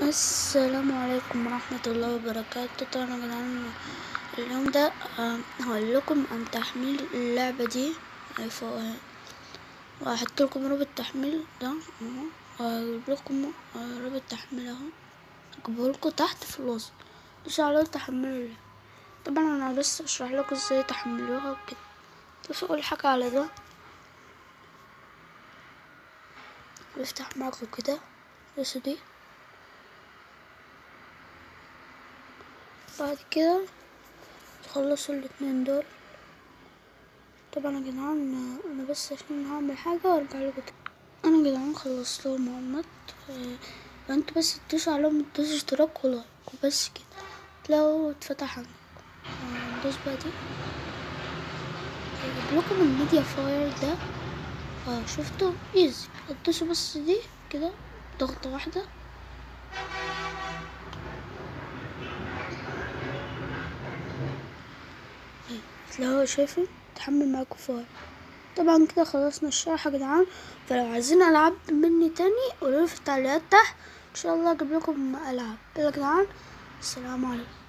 السلام عليكم ورحمة الله وبركاته طبعا يا جدعان اليوم ده آه، هقول لكم عن تحميل اللعبة دي أهي فوق اهي وهحط لكم رابط التحميل ده اهو وهجيب لكم آه، رابط التحميل اهو هجيبه لكم تحت في الوصف دوسوا عليه تحملوا اللعبة طبعا انا بس اشرح لكم ازاي تحملوها وكده دوسوا اول حاجة على ده يفتح معاكم كده دوسوا دي بعد كده تخلصوا الاتنين دول طبعا يا جدعان انا بس عشان هعمل حاجة وارجع لكم تاني انا يا جدعان خلصت لهم اهمت فانتوا بس تدوسوا عليهم تدوسوا اشتراك ولايك وبس كده تلاقوا اتفتح عندكم آه، ندوس بقى دي هجيب لكم الميديا فاير ده اه شفتوا ايزي هتدوسوا بس دي كده ضغطة واحدة تلاقوا شايفين تحمل معاكم فاير طبعا كده خلصنا الشرح يا جدعان فلو عايزين العاب مني تاني قولولي في التعليقات تحت ان شاء الله اجيب لكم العاب يلا يا جدعان السلام عليكم